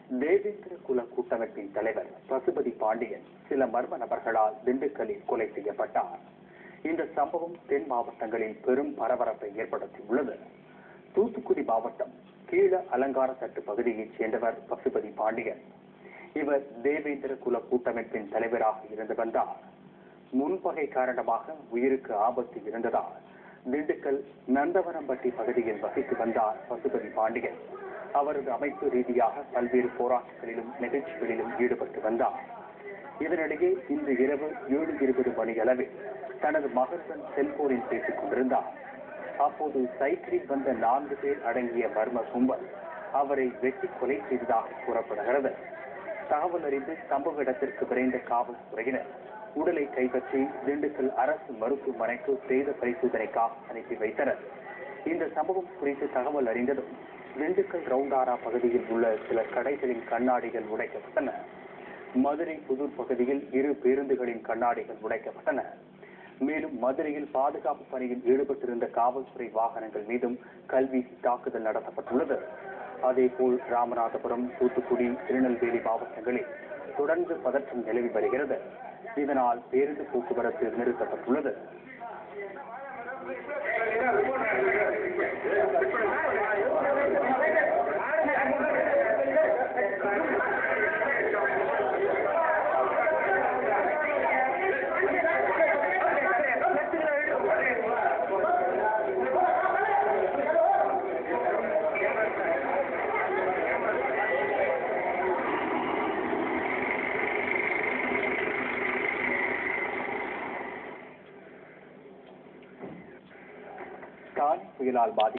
தேவேந்திர குல கூட்டமைப்பின் தலைவர் பசுபதி பாண்டியன் சில மர்ம நபர்களால் திண்டுக்கல்லில் கொலை செய்யப்பட்டார் இந்த சம்பவம் தென் மாவட்டங்களில் பெரும் பரபரப்பை ஏற்படுத்தியுள்ளது தூத்துக்குடி மாவட்டம் கீழ அலங்காரத்தட்டு பகுதியைச் சேர்ந்தவர் பசுபதி பாண்டியன் இவர் தேவேந்திர குல கூட்டமைப்பின் தலைவராக இருந்து வந்தார் முன்பகை காரணமாக உயிருக்கு ஆபத்து இருந்ததால் திண்டுக்கல் நந்தவனம்பட்டி பகுதியில் வசித்து வந்தார் பசுபதி பாண்டியன் அவரது அமைப்பு ரீதியாக பல்வேறு போராட்டங்களிலும் நிகழ்ச்சிகளிலும் ஈடுபட்டு வந்தார் இதனிடையே இன்று இரவு ஏழு இருபது மணி அளவில் தனது மகனுடன் செல்போனில் பேசிக் கொண்டிருந்தார் அப்போது சைக்கிளில் வந்த நான்கு பேர் அடங்கிய மர்ம கும்பல் அவரை வெட்டி கொலை செய்ததாக கூறப்படுகிறது தகவல் அறிந்து சம்பவ இடத்திற்கு விரைந்த காவல்துறையினர் உடலை கைப்பற்றி திண்டுக்கல் அரசு மருத்துவமனைக்கு பிரேத பரிசோதனைக்காக அனுப்பி வைத்தனர் இந்த சம்பவம் குறித்து தகவல் அறிந்ததும் திண்டுக்கல் ரவுண்டாரா பகுதியில் உள்ள சில கடைகளின் கண்ணாடிகள் உடைக்கப்பட்டன மதுரை புதூர் பகுதியில் இரு பேருந்துகளின் கண்ணாடிகள் உடைக்கப்பட்டன மேலும் மதுரையில் பாதுகாப்பு பணியில் ஈடுபட்டிருந்த காவல்துறை வாகனங்கள் மீதும் கல்வி தாக்குதல் நடத்தப்பட்டுள்ளது அதேபோல் ராமநாதபுரம் தூத்துக்குடி திருநெல்வேலி மாவட்டங்களில் தொடர்ந்து பதற்றம் நிலவி வருகிறது இதனால் பேருந்து போக்குவரத்து நிறுத்தப்பட்டுள்ளது தானே புயலால் பாதி